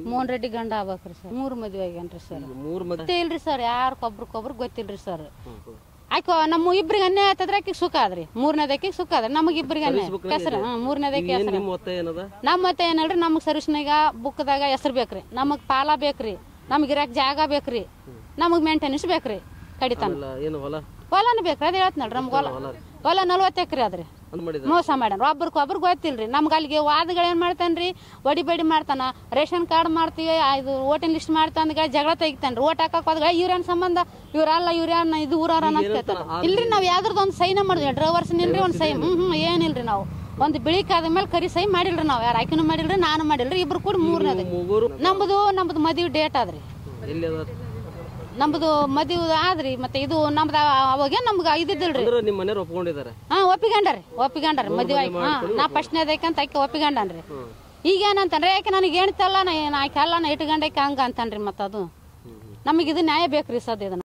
ಮೋಹನ್ ರೆಡ್ಡಿ ಗಂಡ ಆಗ್ಬೇಕ್ರಿ ಸರ್ ಮೂರು ಮದುವೆ ಆಗ್ಯಾನ್ರಿ ಸರ್ ಮೂರು ಮದ ಗೊತ್ತೇ ಇಲ್ರಿ ಸರ್ ಯಾರಿಗೊಬ್ರಿಗೊಬ್ರು ಗೊತ್ತಿಲ್ರಿ ಸರ್ ಆಯ್ಕೋ ನಮ್ಮ ಇಬ್ರಿಗೆ ಅನ್ಯಾಯ ಆತದ್ರೆ ಆಕಿಗೆ ಸುಖ ಆದ್ರಿ ಮೂರನೇದಕ್ಕೆ ಸುಖ ಅದ್ರಿ ನಮಗೆ ಇಬ್ರಿಗೆ ಅನ್ಯಾಯ ಹೆಸರು ಹ್ಞೂ ಮೂರನೇದಕ್ಕೆ ಏನ್ ಹೆಸರು ನಿಮ್ಮ ಒತ್ತಾಯ ಏನದ ನಮ್ಮ ಮತ್ತೆ ಏನಲ್ರಿ ನಮಗೆ ಸರ್ವಿಸ್ನಾಗ ಬುಕ್ದಾಗ ಹೆಸರು ಬೇಕ್ರಿ ನಮಗೆ ಪಾಲ ಬೇಕ್ರಿ ನಮ್ಗೆ ಇರಕ್ಕೆ ಜಾಗ ಬೇಕ್ರಿ ನಮಗೆ ಮೇಂಟೆನೆನ್ಸ್ ಬೇಕ್ರಿ ಕಡಿತಾನ ಇಲ್ಲ ಏನು ಹೊಲ ಹೊಲನ ಬೇಕ್ರಿ ಅದೇ ಹೇಳ್ತೀನಲ್ರಿ ನಮ್ಗೆ ಹೊಲ ಹೊಲ ನಲ್ವತ್ತು ಎಕರೆ ಅದ್ರಿ ಅಂದ್ ಮಾಡಿದ ಮೋಸ ಮಾಡ್ಯಾನ ಒಬ್ರಿಗೆ ಒಬ್ರು ಗೊತ್ತಿಲ್ರಿ ನಮ್ಗೆ ಅಲ್ಲಿಗೆ ವಾದಗಳು ಏನು ಮಾಡ್ತಾನ್ರಿ ಒಡಿ ಬಡಿ ಮಾಡ್ತಾನ ರೇಷನ್ ಕಾರ್ಡ್ ಮಾಡ್ತೀವಿ ಆ, ಇದು ಓಟಿನ ಲಿಸ್ಟ್ ಮಾಡ್ತಾಂದ್ಗ ಜಗಳ ತೆಗಿತಾನ್ರಿ ಓಟ್ ಹಾಕಕ್ ಹೋದ್ಗ ಇವ್ರೇನ್ ಸಂಬಂಧ ಇವ್ರಲ್ಲ ಇವ್ರೇನ್ ಇದು ಊರವ್ರ ಅಂತ ಕೇಳ್ತಾನ ಇಲ್ರಿ ನಾವು ಯಾವ್ದ್ರದ್ದು ಒಂದು ಸೈನ ಮಾಡಿದ್ವಿ ಡ್ರೈವರ್ಸ್ ನಿಲ್ರಿ ಒಂದು ಸೈ ಹ್ಮ್ ಹ್ಮ್ ಏನಿಲ್ರಿ ನಾವು ಒಂದು ಬಿಳಿಕಾದ ಮೇಲೆ ಕರಿ ಸೈ ಮಾಡಿಲ್ರಿ ನಾವು ಯಾರು ಆಕಿನೂ ಮಾಡಿಲ್ರಿ ನಾನು ಮಾಡಿಲ್ರಿ ಇಬ್ರು ಕೂಡ ಮೂರನೇದು ಮೂಗೂರು ನಮ್ಮದು ನಮ್ಮದು ಮದುವೆ ಡೇಟ್ ಆದ್ರಿ ಎಲ್ಲಿ ಅದ ನಮ್ಮದು ಮದುವೆ ಆದ್ರಿ ಮತ್ತೆ ಇದು ನಮ್ದು ಅವಾಗ ನಮ್ಗೆ ಇದ್ದಿದ್ದಿಲ್ರಿ ಅಂದ್ರೆ ನಿಮ್ಮ ಮನೆಯವ್ರು ಒಪ್ಕೊಂಡಿದ್ದಾರೆ ಹಾ ಒಪ್ಪಿಗಂಡರಿ ಒಪ್ಪಿಗಂಡರಿ ಮದುವೆ ಆಗಿ ಹಾ ನಾ ಫಸ್ಟ್ನೇದಕ್ಕೆ ಆಕೆ ಒಪ್ಪಿಗಂಡನ್ರಿ ಈಗ ಏನಂತಂದ್ರೆ ಯಾಕೆ ನನಗೆ ಹೇಳ್ತಲ್ಲ ನಾ ಆಕೆ ಅಲ್ಲ ನಾ ಇಟ್ಕೊಂಡಕ್ಕೆ ಹಂಗ ಅಂತನ್ರಿ ಮತ್ತದು ನಮಗೆ ಇದು ನ್ಯಾಯ ಬೇಕ್ರಿ ಸದ್ ಇದನ್ನ